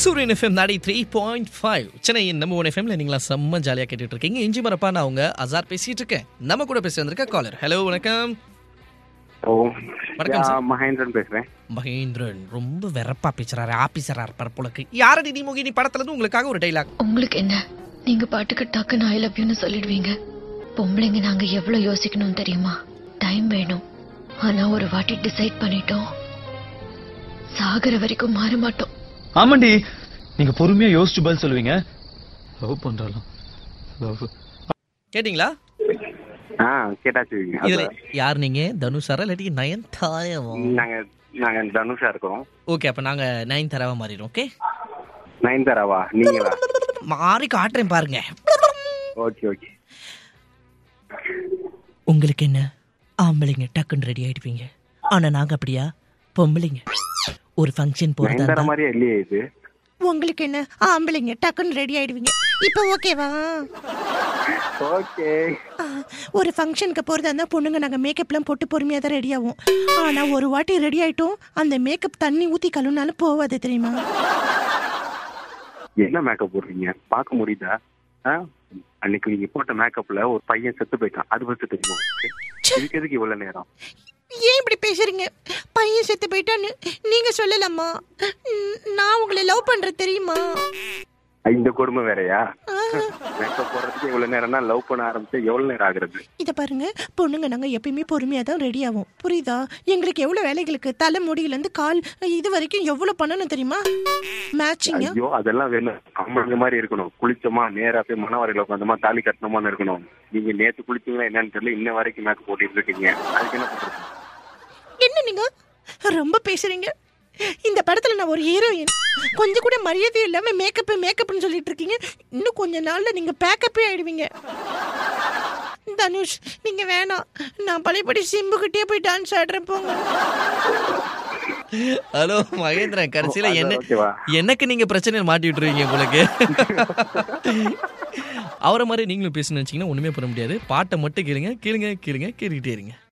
சூரியன் எஃப்எம் நாடி three point five சென்னையின் நம்ம ஒன் எஃப்எம்ல நீங்களா செம்ம ஜாலியாக கேட்டுட்டு இருக்கீங்க இஞ்சி மரப்பா நான் அவங்க அசார் பேசிட்டு இருக்கேன் நம்ம கூட பேசி வந்திருக்க காலர் ஹலோ வணக்கம் ஓ வணக்கம் சார். யா, மகேந்திரன் பேசுறேன் மகேந்திரன் ரொம்ப வெறப்பா பேசுறாரு ஆபீசரா இருப்பார் போலக்கு யாரடி நீ மோகினி படத்துல இருந்து உங்களுக்காக ஒரு டைலாக் உங்களுக்கு என்ன நீங்க பாட்டுக்கு டக்குன்னு ஐ லவ் யூன்னு சொல்லிடுவீங்க பொம்பளைங்க நாங்க எவ்வளவு யோசிக்கணும் தெரியுமா டைம் வேணும் ஆனா ஒரு வாட்டி டிசைட் பண்ணிட்டோம் சாகர வரைக்கும் மாற மாட்டோம் ஆமாண்டி நீங்க பொறுமையா யோசிச்சு பதில் சொல்லுவீங்க லவ் பண்றாலும் லவ் கேட்டிங்களா ஆ கேட்டாச்சு இதுல அது- யார் நீங்க தனுஷாரா இல்லாட்டி நயன் தாரவா நாங்க நாங்க தனுஷா இருக்கோம் ஓகே அப்ப நாங்க நயன் தரவா மாறிடும் ஓகே நயன்தாராவா நீங்களா மாறி காட்டுறேன் பாருங்க ஓகே ஓகே உங்களுக்கு என்ன ஆம்பளைங்க டக்குன்னு ரெடி ஆயிடுவீங்க ஆனா நாங்க அப்படியா பொம்பளைங்க ஒரு ஃபங்க்ஷன் போறதா நயன்தாரா இருந்தா மாதிரியே இல்லையே இது உங்களுக்கு என்ன ஆம்பளைங்க டக்குன்னு ரெடி ஆயிடுவீங்க இப்போ ஓகேவா ஓகே ஒரு ஃபங்க்ஷனுக்கு போறதா இருந்தா பொண்ணுங்க நாங்க மேக்கப்லாம் போட்டு பொறுமையா தான் ரெடி ஆகும் ஆனா ஒரு வாட்டி ரெடி ஆயிட்டோம் அந்த மேக்கப் தண்ணி ஊத்தி கழுவினாலும் போவாது தெரியுமா என்ன மேக்கப் போடுறீங்க பார்க்க முடியுதா ஆ? அன்னைக்கு நீங்க போட்ட மேக்கப்ல ஒரு பையன் செத்து போயிட்டான் அது பத்தி தெரியுமா உங்களுக்கு? இதுக்கு எதுக்கு இவ்வளவு நேரம் ஏன் இப்படி பேசுறீங்க பையன் செத்து போயிட்டான்னு நீங்க சொல்லலாமா நான் உங்களை லவ் பண்ற தெரியுமா இந்த கொடுமை வேறயா மேக்கப் போடுறதுக்கு இவ்வளவு நேரம்னா லவ் பண்ண ஆரம்பிச்சு எவ்வளவு நேரம் ஆகுறது இதை பாருங்க பொண்ணுங்க நாங்க எப்பயுமே பொறுமையா தான் ரெடி ஆகும் புரியுதா எங்களுக்கு எவ்வளவு வேலைகளுக்கு தலை முடியில இருந்து கால் இது வரைக்கும் எவ்வளவு பண்ணணும் தெரியுமா மேட்சிங்க ஐயோ அதெல்லாம் வேணும் ஆம்பளைங்க மாதிரி இருக்கணும் குளிச்சோமா நேரா போய் மனவரையில உட்காந்தோமா தாலி கட்டணுமான்னு இருக்கணும் நீங்க நேத்து குளிச்சீங்களா என்னன்னு தெரியல இன்ன வரைக்கும் மேக்கப் போட்டுட்டு இருக்கீங்க அதுக்கு என்ன பண்றது என்ன நீங்க ரொம்ப பேசுறீங்க இந்த படத்துல நான் ஒரு ஹீரோயின் கொஞ்சம் கூட மரியாதை இல்லாம மேக்கப் மேக்கப்னு சொல்லிட்டு இருக்கீங்க இன்னும் கொஞ்ச நாள்ல நீங்க பேக்கப்பே ஆயிடுவீங்க தனுஷ் நீங்க வேணாம் நான் பழையபடி சிம்புக்கிட்டே போய் டான்ஸ் ஆடுறேன் போங்க ஹலோ மகேந்திரன் கடைசியில ஓ, என்ன அது ஓகேவா? எனக்கு நீங்க பிரச்சனையை மாட்டி விட்டுருவீங்க உங்களுக்கு அவரை மாதிரி நீங்களும் பேசணும்னு நினைச்சீங்கன்னா ஒண்ணுமே பண்ண முடியாது பாட்டை மட்டும் கேளுங்க கேளுங்க கேளுங்க கேட்டுக்கிட்டே இருங்க